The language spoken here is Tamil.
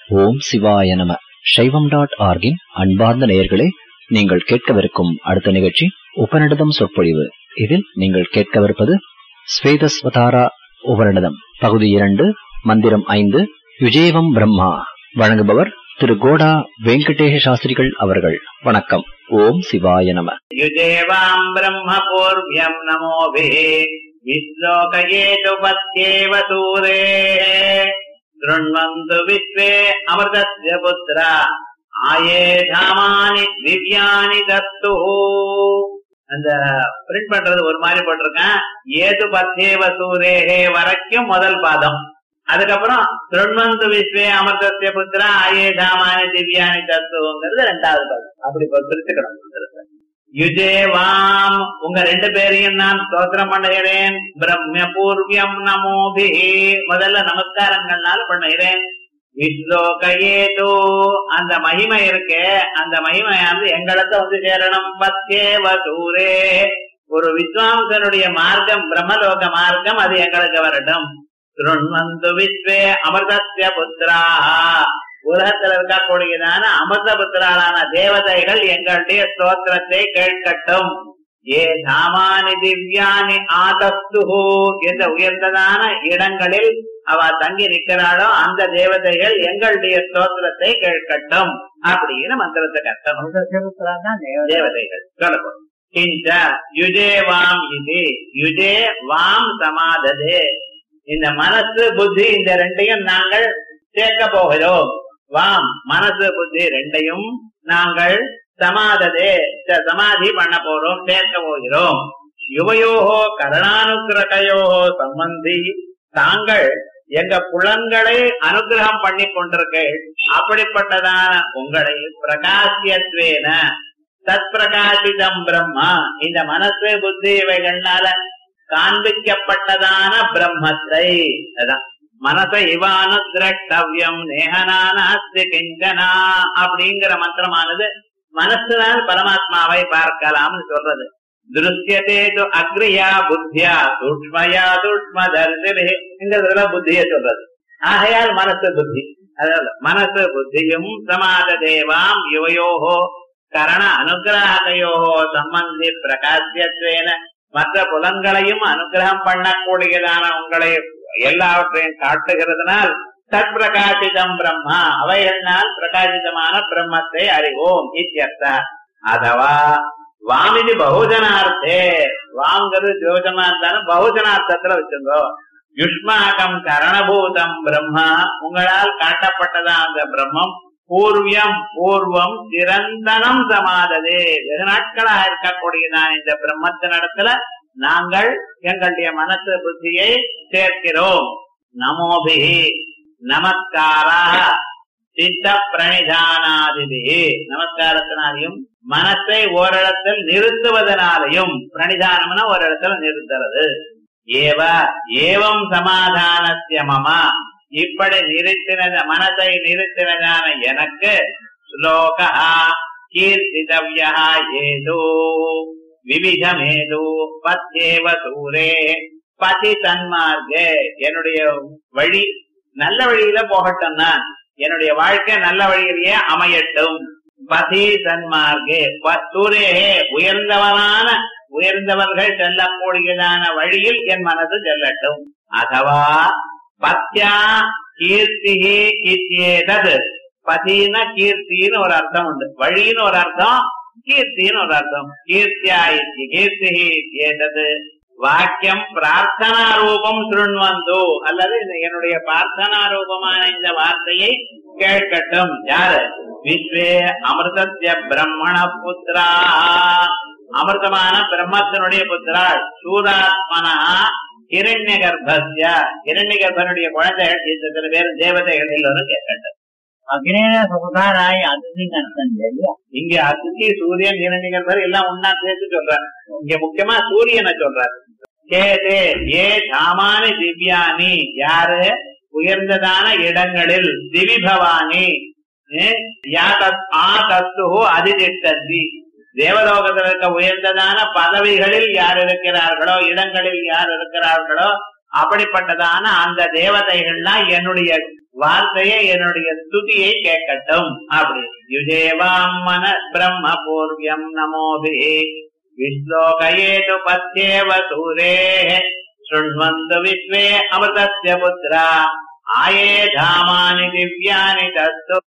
ஓம் சிவாய நம சைவம் டாட் ஆர்கின் அன்பார்ந்த நேயர்களே நீங்கள் கேட்கவிருக்கும் அடுத்த நிகழ்ச்சி உபநிடதம் சொற்பொழிவு இதில் நீங்கள் கேட்கவிருப்பது ஸ்வேதஸ்வதாரா உபநிடதம் பகுதி இரண்டு மந்திரம் ஐந்து யுஜேவம் பிரம்மா வழங்குபவர் திரு கோடா வெங்கடேஷ சாஸ்திரிகள் அவர்கள் வணக்கம் ஓம் சிவாய நம युजेवाम् ब्रह्मपूर्व्यम् नमोभिः विश्लोकयेतु पत्येव सूरेः शृण्वन्तु विश्वे अमृतस्य पुत्रा ஆயே தாமானி திவ்யானி தத்து அந்த பிரிண்ட் பண்றது ஒரு மாதிரி போட்டிருக்கேன் ஏது பத்தேவ சூரேகே வரைக்கும் முதல் பாதம் அதுக்கப்புறம் திருண்வந்து விஸ்வே அமிர்தசிய புத்திரா ஆயே தாமானி திவ்யானி தத்துவங்கிறது ரெண்டாவது பாதம் அப்படி பிரிச்சுக்கணும் யுஜே வாம் உங்க ரெண்டு பேரையும் நான் ஸ்தோத்திரம் பண்ணுகிறேன் பிரம்ம பூர்வியம் நமோபி முதல்ல நமஸ்காரங்கள்னால பண்ணுகிறேன் விஸ்லோகேது அந்த மகிமை இருக்கே அந்த மகிமையானது எங்களுக்கு வந்து சேரணும் பத்தேவ சூரே ஒரு வித்வாம்சனுடைய மார்க்கம் பிரம்மலோக மார்க்கம் அது எங்களுக்கு வரட்டும் திருண்வந்து விஸ்வே அமிர்தசிய புத்திரா உலகத்தில் இருக்கக்கூடியதான அமிர்த புத்திராளான தேவதைகள் எங்களுடைய ஸ்தோத்திரத்தை கேட்கட்டும் ஏ தாமானி திவ்யானி ஆதஸ்து என்ற உயர்ந்ததான இடங்களில் அவ தங்கி நிற்கிறாளோ அந்த தேவதைகள் எங்களுடைய ஸ்தோத்திரத்தை கேட்கட்டும் அப்படின்னு மந்திரத்தை கட்டணும் தேவதைகள் சொல்லணும் கிஞ்ச யுஜே வாம் இது யுஜே வாம் சமாததே இந்த மனசு புத்தி இந்த ரெண்டையும் நாங்கள் சேர்க்க போகிறோம் வாம் மனசு புத்தி ரெண்டையும் நாங்கள் சமாததே சமாதி பண்ண போறோம் சேர்க்க போகிறோம் யுவயோகோ கருணானுகிரகையோகோ சம்பந்தி தாங்கள் எங்க புலன்களை அனுகிரகம் பண்ணி கொண்டிருக்கீள் அப்படிப்பட்டதான உங்களை பிரகாசியத்வேன தத் பிரகாசிதம் பிரம்மா இந்த மனசு புத்தி இவைகள்னால காண்பிக்கப்பட்டதான பிரம்மத்தை அதான் மனச இவானு திரட்டவியம் நேகனானாஸ்தி கிஞ்சனா அப்படிங்கிற மந்திரமானது மனசுதான் பரமாத்மாவை பார்க்கலாம்னு சொல்றது திருஷ்யதேது அக்ரியா புத்தியா சூக்மயா சூக்ம தரிசிங்கிறதுல புத்திய சொல்றது ஆகையால் மனசு புத்தி அதாவது மனசு புத்தியும் சமாத தேவாம் யுவயோகோ கரண அனுகிரகையோகோ சம்பந்தி பிரகாசியத்வேன மற்ற புலன்களையும் அனுகிரகம் பண்ணக்கூடியதான உங்களை எல்லாவற்றையும் காட்டுகிறதுனால் தத் பிரகாசிதம் பிரம்மா அவைகள்னால் பிரகாசிதமான பிரம்மத்தை அறிவோம் இத்தியர்த்த அதவா வாமிதி பகுஜனார்த்தே வாங்கிறது ஜோஜமா இருந்தாலும் பகுஜனார்த்தத்துல வச்சுங்கோ யுஷ்மாகம் கரணபூதம் பிரம்மா உங்களால் காட்டப்பட்டதா அந்த பிரம்மம் பூர்வியம் பூர்வம் நிரந்தரம் சமாததே வெகு நாட்களாக இருக்கக்கூடியதான் இந்த பிரம்மத்தினிடத்துல நாங்கள் எங்களுடைய மனசு புத்தியை சேர்க்கிறோம் நமோபிஹி நமஸ்காரா சித்த பிரணிதானாதிபிஹி நமஸ்காரத்தினாலையும் மனசை ஓரிடத்தில் நிறுத்துவதனாலையும் பிரணிதானம்னா ஒரு இடத்துல நிறுத்துறது ஏவ ஏவம் சமாதானசிய மமா இப்படி நிறுத்தினத மனதை நிறுத்தினதான எனக்கு ஸ்லோகா கீர்த்திதவ்யா ஏதோ விவிதமேது பத்தேவ சூரே பதி தன்மார்க்கே என்னுடைய வழி நல்ல வழியில போகட்டும் நான் என்னுடைய வாழ்க்கை நல்ல வழியிலேயே அமையட்டும் பதி தன்மார்க்கே சூரேகே உயர்ந்தவனான உயர்ந்தவர்கள் செல்லக்கூடியதான வழியில் என் மனது செல்லட்டும் அதுவா பத்யா கீர்த்தி இத்தியேதது பதின கீர்த்தின்னு ஒரு அர்த்தம் உண்டு வழின்னு ஒரு அர்த்தம் கீர்த்தின்னு ஒரு அர்த்தம் கீர்த்தியா இத்தி கீர்த்தி ஏதது வாக்கியம் பிரார்த்தனா ரூபம் சுருண்வந்து அல்லது என்னுடைய பிரார்த்தனா ரூபமான இந்த வார்த்தையை கேட்கட்டும் யாரு விஸ்வே அமிர்தத்திய பிரம்மண புத்திரா அமிர்தமான பிரம்மத்தினுடைய புத்திராள் சூராத்மனா இரண்ய கர்ப்பஸ்ய இரண்ய கர்ப்பனுடைய குழந்தைகள் இந்த சில பேர் தேவதைகள் எல்லோரும் கேட்கட்டும் அக்னேன சமுதாராய அதிதின்னு அர்த்தம் இல்லையா இங்க அதிதி சூரியன் இரண்ய கர்ப்பர் எல்லாம் ஒன்னா சேர்த்து சொல்றாரு இங்க முக்கியமா சூரியனை சொல்றாரு கேதே ஏ தாமானி திவ்யானி யாரு உயர்ந்ததான இடங்களில் திவி பவானி ஆ தத்து அதிதிஷ்டந்தி தேவலோகத்தில் இருக்க உயர்ந்ததான பதவிகளில் யார் இருக்கிறார்களோ இடங்களில் யார் இருக்கிறார்களோ அப்படிப்பட்டதான அந்த தேவதைகள்லாம் என்னுடைய வார்த்தையை என்னுடைய ஸ்துதியை கேட்கட்டும் அப்படி யுஜேவாம் மன பிரம்ம பூர்வியம் நமோபி விஸ்லோகயேது பத்யேவ சூரே शृण्वन्तु विश्वे अमृतस्य पुत्रा आये धामानि दिव्यानि तत्तु